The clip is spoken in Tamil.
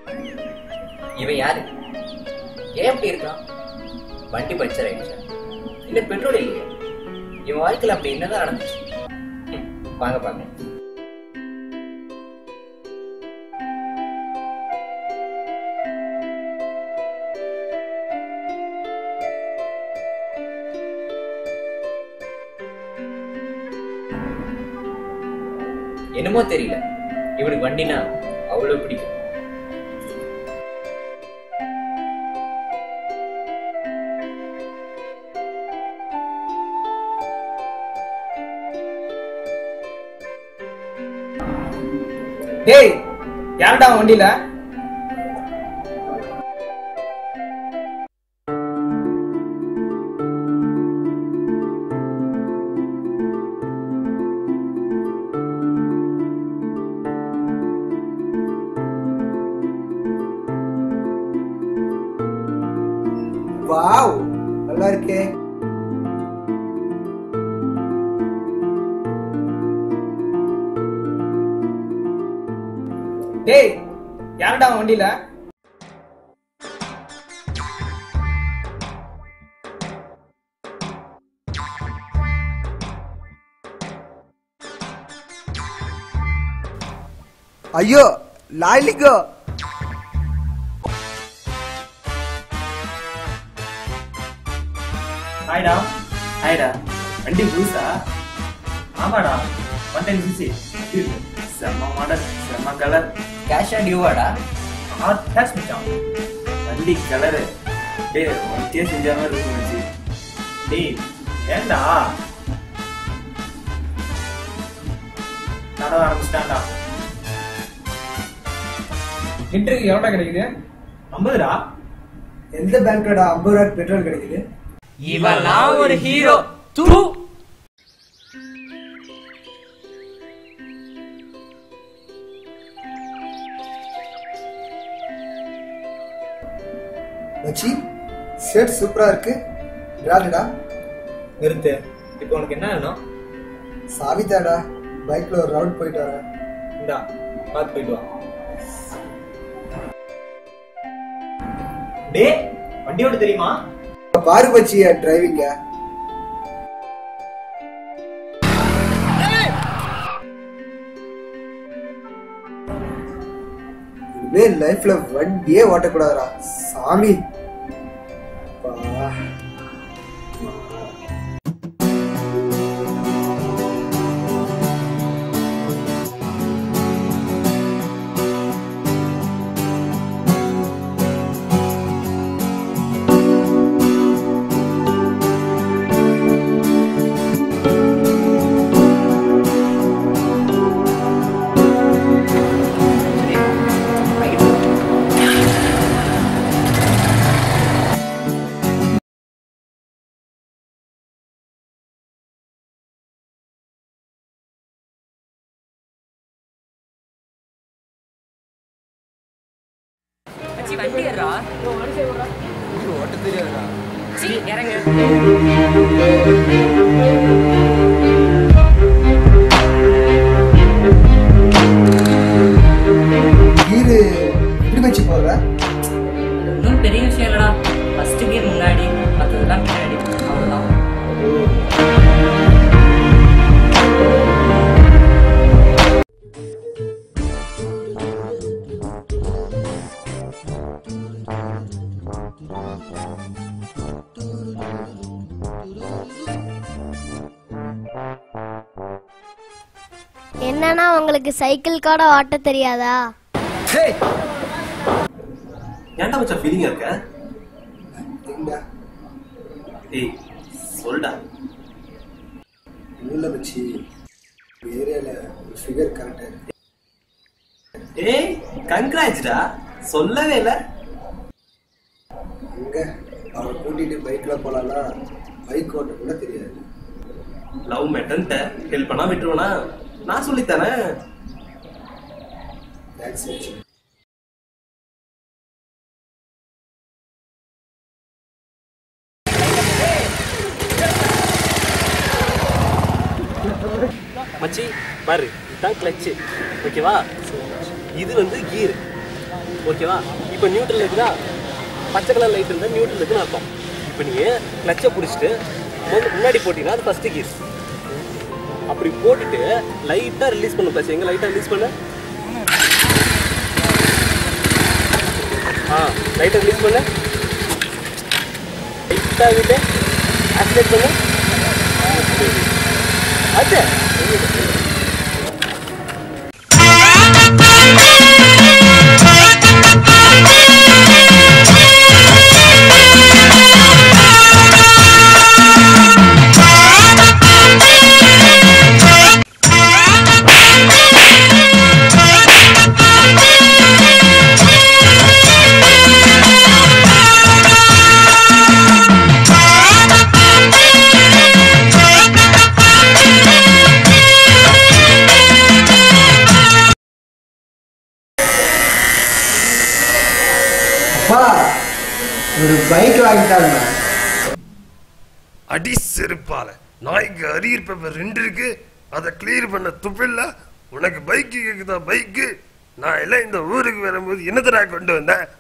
இவன் யாரு ஏன் இப்படி இருக்கான் வண்டி பஞ்சர் ஆயிடுச்சா இல்ல பெட்ரோல் இல்லையா இவன் வாழ்க்கையில அப்படி என்னதான் நடந்துச்சு ம், வாங்க பாக்க என்னமோ தெரியல இவனுக்கு வண்டினா அவ்வளவு பிடிக்கும் டேய் யாருடா வண்டியில வாவ் நல்லா இருக்கே டேய் யாருடா வண்டியில ஐயோ லாலிகோ ஹாய்டா ஹாய்டா வண்டி புதுசா ஆமாடா ஒன் டென் சிசி செம்ம மாடல் செம்ம கலர் கேஷ் அண்ட் டியூவாடா ஹாட் டேக்ஸ் மச்சான் வண்டி கலரு டேய் ஒன்கே செஞ்ச மாதிரி இருக்கும் மச்சி டேய் ஏண்டா நட ஆரம்பிச்சிட்டான்டா லிட்டருக்கு எவ்வளோ கிடைக்குது ஐம்பதுடா எந்த பேங்க்லடா ஐம்பது ரூபாய்க்கு பெட்ரோல் கிடைக்குது இவெல்லாம் ஒரு ஹீரோ தூ மச்சி ஷர்ட் சூப்பரா இருக்கு பிராண்டடா நிறுத்து இப்போ உனக்கு என்ன வேணும் சாவிதாடா பைக்ல ஒரு ரவுண்ட் போயிட்டு வரேன் இந்தா பார்த்து போயிட்டு வா டே வண்டியோட தெரியுமா பாரு மச்சி என் டிரைவிங்க இனிமே லைஃப்ல வண்டியே ஓட்டக்கூடாதுடா சாமி அப்பா. மச்சி வண்டி ஏறா ஓட்ட தெரியாதுடா சி இறங்கு கீரு எப்படி மச்சி போடுற ஒன்றும் பெரிய விஷயம் இல்லடா ஃபர்ஸ்ட் கியர் முன்னாடி மற்றதெல்லாம் பின்னாடி அவ்வளோதான் என்னன்னா உங்களுக்கு சைக்கிள் கூட ஓட்ட தெரியாதா ஏன்டா மச்சான் ஃபீலிங்கா இருக்க எங்கடா ஏய் சொல்டா இல்ல மச்சி ஏரியால ஒரு ஃபிகர் கரெக்டா இருக்கு ஏய் கங்க்ராட்ஸ்டா சொல்லவே இல்ல அங்க அவரை கூட்டிட்டு பைக்ல போலாம்னா பைக் ஓட்ட கூட தெரியாது லவ் மேட்டன்ட்ட ஹெல்ப் பண்ணா விட்டுருவனா நான் சொல்லித்தரேன் தேங்க்ஸ் மச்சி மச்சி பாரு இதுதான் கிளச்சு ஓகேவா இது வந்து கீர் ஓகேவா இப்போ நியூட்ரல் இருக்குதா பச்சை கலர் லைட் இருந்தால் நியூட்ரல் இருக்குன்னு அர்த்தம் இப்போ நீ கிளச்சை பிடிச்சிட்டு முதல்ல முன்னாடி போட்டிங்கன்னா அது ஃபஸ்ட்டு கீர் அப்படி போட்டுட்டு லைட்டாக ரிலீஸ் பண்ணு ப்ளஸ் எங்கே லைட்டாக ரிலீஸ் பண்ணு ஆ லைட்டாக ரிலீஸ் பண்ணு லைட்டாக விட்டு ஆக்சிடேட் பண்ணு அது அப்பா ஒரு பைக் வாங்கிட்டாங்க அடி செருப்பால நாய்க்கு அரியர் பேப்பர் ரெண்டு இருக்கு அதை கிளியர் பண்ண துப்பில்ல உனக்கு பைக்கு கேக்குதா பைக்கு நான் எல்லாம் இந்த ஊருக்கு வரும்போது என்னத்தடா கொண்டு வந்தேன்